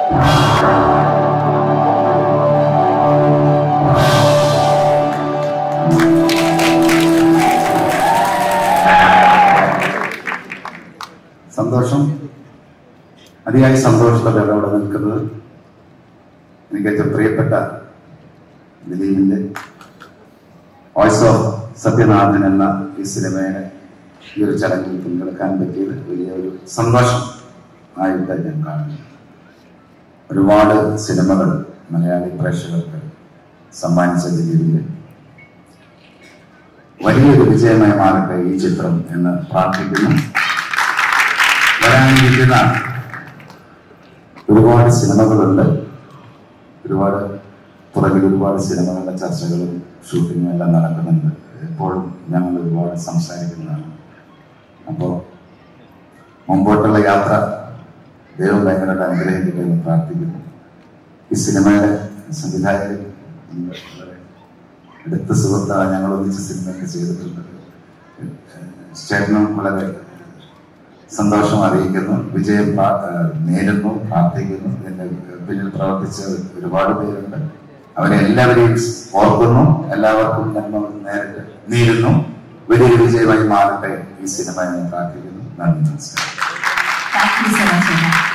സന്തോഷം അതിയായ സന്തോഷത്തോടെ അവിടെ നിൽക്കുന്നത് എനിക്ക് ഏറ്റവും പ്രിയപ്പെട്ട ദിലീപിന്റെ വോയിസ് ഓഫ് സത്യനാഥൻ എന്ന ഈ സിനിമയുടെ ഈ ഒരു ചടങ്ങിൽ പങ്കെടുക്കാൻ പറ്റിയത് വലിയ ഒരു സന്തോഷം ആയിട്ട് ഞാൻ കാണുന്നു ഒരുപാട് സിനിമകൾ മലയാളി പ്രേക്ഷകർക്ക് സമ്മാനിച്ച ദിലീപിന്റെ വലിയൊരു വിജയമായി മാറട്ടെ ഈ ചിത്രം എന്ന് പ്രാർത്ഥിക്കുന്നു വരാനിരിക്കുന്ന ഒരുപാട് സിനിമകളുണ്ട് ഒരുപാട് പുറകിൽ ഒരുപാട് സിനിമകളുടെ ചർച്ചകളും ഷൂട്ടിങ്ങും എല്ലാം നടക്കുന്നുണ്ട് എപ്പോഴും ഞങ്ങൾ ഒരുപാട് സംസാരിക്കുന്നതാണ് അപ്പോൾ മുമ്പോട്ടുള്ള യാത്ര ദൈവം ഭയങ്കരമായിട്ട് അനുഗ്രഹിക്കട്ടെ എന്ന് പ്രാർത്ഥിക്കുന്നു ഈ സിനിമയുടെ സംവിധായകൻ നമ്മുടെ വളരെ അടുത്ത സുഹൃത്താണ് ഞങ്ങൾ ഒന്നിച്ച് സിനിമയൊക്കെ ചെയ്തിട്ടുണ്ട് ചേട്ടനും വളരെ സന്തോഷം അറിയിക്കുന്നു വിജയം പ്രാ- ഏഹ് നേരുന്നു പ്രാർത്ഥിക്കുന്നു എന്നെ പിന്നിൽ പ്രവർത്തിച്ച ഒരുപാട് പേരുണ്ട് അവരെ എല്ലാവരെയും ഓർക്കുന്നു എല്ലാവർക്കും നന്മ നേരിട്ട് നേരുന്നു വലിയൊരു വിജയമായി മാറട്ടെ ഈ സിനിമ എന്ന് പ്രാർത്ഥിക്കുന്നു നന്ദി നമസ്കാരം താങ്ക് യു സോ മച്ച്